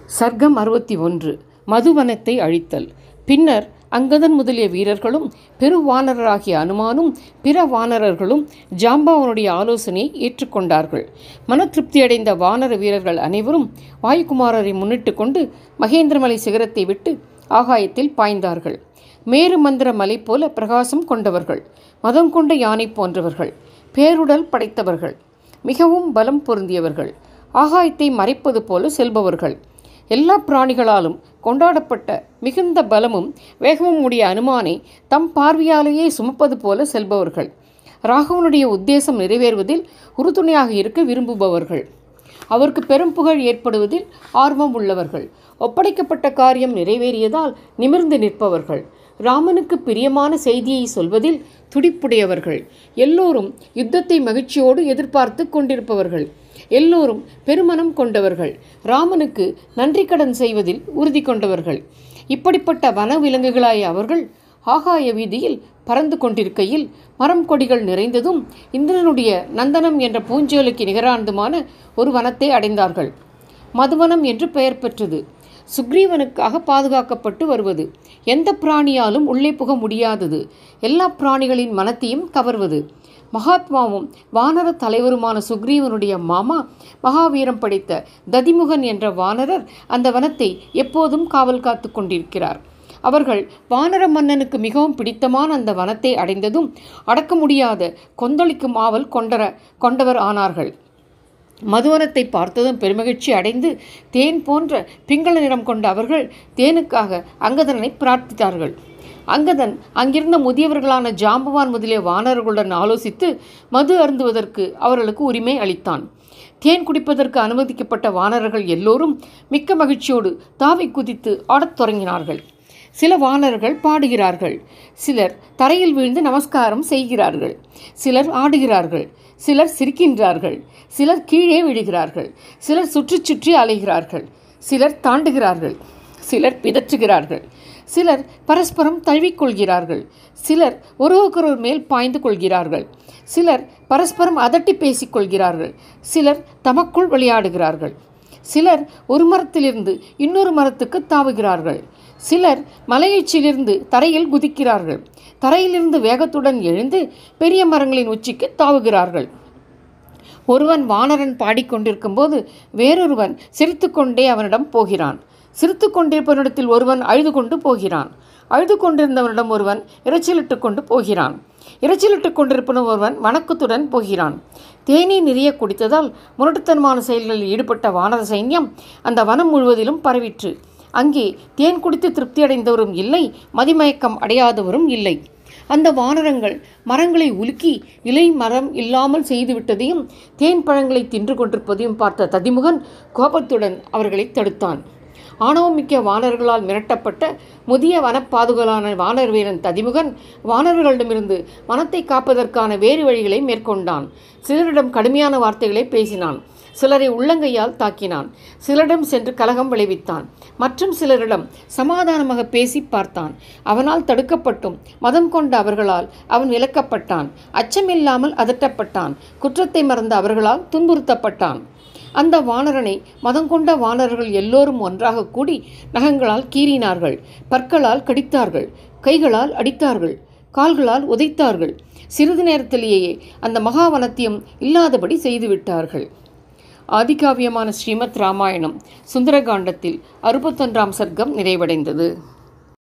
சர்க்கம் அறுபத்தி ஒன்று மதுவனத்தை அழித்தல் பின்னர் அங்கதன் முதலிய வீரர்களும் பெருவானரராகிய அனுமானும் பிற வானரர்களும் ஜாம்பவனுடைய ஆலோசனையை ஏற்றுக்கொண்டார்கள் மன திருப்தியடைந்த வானர வீரர்கள் அனைவரும் வாயுகுமாரரை முன்னிட்டு கொண்டு மகேந்திரமலை சிகரத்தை விட்டு ஆகாயத்தில் பாய்ந்தார்கள் மேரு மந்திர மலை போல பிரகாசம் கொண்டவர்கள் மதம் கொண்ட யானை போன்றவர்கள் பேருடல் படைத்தவர்கள் மிகவும் பலம் பொருந்தியவர்கள் ஆகாயத்தை மறைப்பது போல செல்பவர்கள் எல்லா பிராணிகளாலும் கொண்டாடப்பட்ட மிகுந்த பலமும் வேகமும் உடைய அனுமானை தம் பார்வையாலேயே சுமப்பது போல செல்பவர்கள் ராகவனுடைய உத்தேசம் நிறைவேறுவதில் உறுதுணையாக இருக்க விரும்புபவர்கள் அவருக்கு பெரும் புகழ் ஏற்படுவதில் ஆர்வம் உள்ளவர்கள் ஒப்படைக்கப்பட்ட காரியம் நிறைவேறியதால் நிமிர்ந்து நிற்பவர்கள் ராமனுக்கு பிரியமான செய்தியை சொல்வதில் துடிப்புடையவர்கள் எல்லோரும் யுத்தத்தை மகிழ்ச்சியோடு எதிர்பார்த்து கொண்டிருப்பவர்கள் எல்லோரும் பெருமனம் கொண்டவர்கள் ராமனுக்கு நன்றி கடன் செய்வதில் உறுதி கொண்டவர்கள் இப்படிப்பட்ட வனவிலங்குகளாய அவர்கள் ஆகாய வீதியில் பறந்து கொண்டிருக்கையில் மரம் கொடிகள் நிறைந்ததும் இந்திரனுடைய நந்தனம் என்ற பூஞ்சோலைக்கு நிகரானதுமான ஒரு வனத்தை அடைந்தார்கள் மதுவனம் என்று பெயர் பெற்றது சுக்ரீவனுக்காக பாதுகாக்கப்பட்டு வருவது எந்த பிராணியாலும் உள்ளே புக முடியாதது எல்லா பிராணிகளின் மனத்தையும் கவர்வது மகாத்மாவும் வானர தலைவருமான சுக்ரீவனுடைய மாமா மகாவீரம் படைத்த ததிமுகன் என்ற வானரர் அந்த வனத்தை எப்போதும் காவல் காத்து கொண்டிருக்கிறார் அவர்கள் வானர மன்னனுக்கு மிகவும் பிடித்தமான அந்த வனத்தை அடைந்ததும் அடக்க முடியாத கொந்தளிக்கும் ஆவல் கொண்டர கொண்டவர் ஆனார்கள் மதுவனத்தை பார்த்ததும் பெருமகிழ்ச்சி அடைந்து தேன் போன்ற பிங்கள நிறம் கொண்ட அவர்கள் தேனுக்காக அங்கதனை பிரார்த்தித்தார்கள் அங்கதன் அங்கிருந்த முதியவர்களான ஜாம்பவான் முதலிய வானர்களுடன் ஆலோசித்து மது அருந்துவதற்கு அவர்களுக்கு உரிமை அளித்தான் தேன் குடிப்பதற்கு அனுமதிக்கப்பட்ட வானரர்கள் எல்லோரும் மிக்க மகிழ்ச்சியோடு தாவி குதித்து ஆடத் தொடங்கினார்கள் சில வானர்கள் பாடுகிறார்கள் சிலர் தரையில் வீழ்ந்து நமஸ்காரம் செய்கிறார்கள் சிலர் ஆடுகிறார்கள் சிலர் சிரிக்கின்றார்கள் சிலர் கீழே விழுகிறார்கள் சிலர் சுற்றி சுற்றி அலைகிறார்கள் சிலர் தாண்டுகிறார்கள் சிலர் பிதற்றுகிறார்கள் சிலர் பரஸ்பரம் தழுவிக்கொள்கிறார்கள் சிலர் ஒருவருக்கொருவர் மேல் பாய்ந்து கொள்கிறார்கள் சிலர் பரஸ்பரம் அதட்டி பேசிக்கொள்கிறார்கள் சிலர் தமக்குள் விளையாடுகிறார்கள் சிலர் ஒரு மரத்திலிருந்து இன்னொரு மரத்துக்கு தாவுகிறார்கள் சிலர் மலையீச்சிலிருந்து தரையில் குதிக்கிறார்கள் தரையிலிருந்து வேகத்துடன் எழுந்து பெரிய மரங்களின் உச்சிக்கு தாவுகிறார்கள் ஒருவன் வானரன் பாடிக்கொண்டிருக்கும் போது வேறொருவன் சிரித்துக்கொண்டே அவனிடம் போகிறான் சிரித்து கொண்டிருப்பவனிடத்தில் ஒருவன் அழுது கொண்டு போகிறான் அழுது கொண்டிருந்தவனிடம் ஒருவன் இறைச்சலிட்டு கொண்டு போகிறான் இறைச்சலிட்டு கொண்டிருப்பவன் ஒருவன் வணக்கத்துடன் போகிறான் தேனீ நிறைய குடித்ததால் முரட்டுத்தனமான செயல்களில் ஈடுபட்ட வானர சைன்யம் அந்த வனம் முழுவதிலும் பரவிற்று அங்கே தேன் குடித்து திருப்தியடைந்தவரும் இல்லை மதிமயக்கம் அடையாதவரும் இல்லை அந்த வானரங்கள் மரங்களை உலுக்கி இலை மரம் இல்லாமல் செய்துவிட்டதையும் தேன் பழங்களை தின்று கொண்டிருப்பதையும் பார்த்த ததிமுகன் கோபத்துடன் அவர்களை தடுத்தான் ஆணவமிக்க வானர்களால் மிரட்டப்பட்ட முதிய வனப்பாதுகளான வானர் வீரன் ததிமுகன் வானர்களிடமிருந்து வனத்தை காப்பதற்கான வேறு வழிகளை மேற்கொண்டான் சிலரிடம் கடுமையான வார்த்தைகளை பேசினான் சிலரை உள்ளங்கையால் தாக்கினான் சிலரிடம் சென்று கலகம் விளைவித்தான் மற்றும் சிலரிடம் சமாதானமாக பேசி பார்த்தான் அவனால் தடுக்கப்பட்டும் மதம் கொண்ட அவர்களால் அவன் விலக்கப்பட்டான் அச்சமில்லாமல் அதட்டப்பட்டான் குற்றத்தை மறந்த அவர்களால் துன்புறுத்தப்பட்டான் அந்த வானரனை மதங்கொண்ட வானரர்கள் எல்லோரும் ஒன்றாக கூடி நகங்களால் கீறினார்கள் பற்களால் கடித்தார்கள் கைகளால் அடித்தார்கள் கால்களால் உதைத்தார்கள் சிறிது நேரத்திலேயே அந்த மகாவனத்தியம் இல்லாதபடி செய்துவிட்டார்கள் ஆதிகாவியமான ஸ்ரீமத் ராமாயணம் சுந்தரகாண்டத்தில் அறுபத்தொன்றாம் சர்க்கம் நிறைவடைந்தது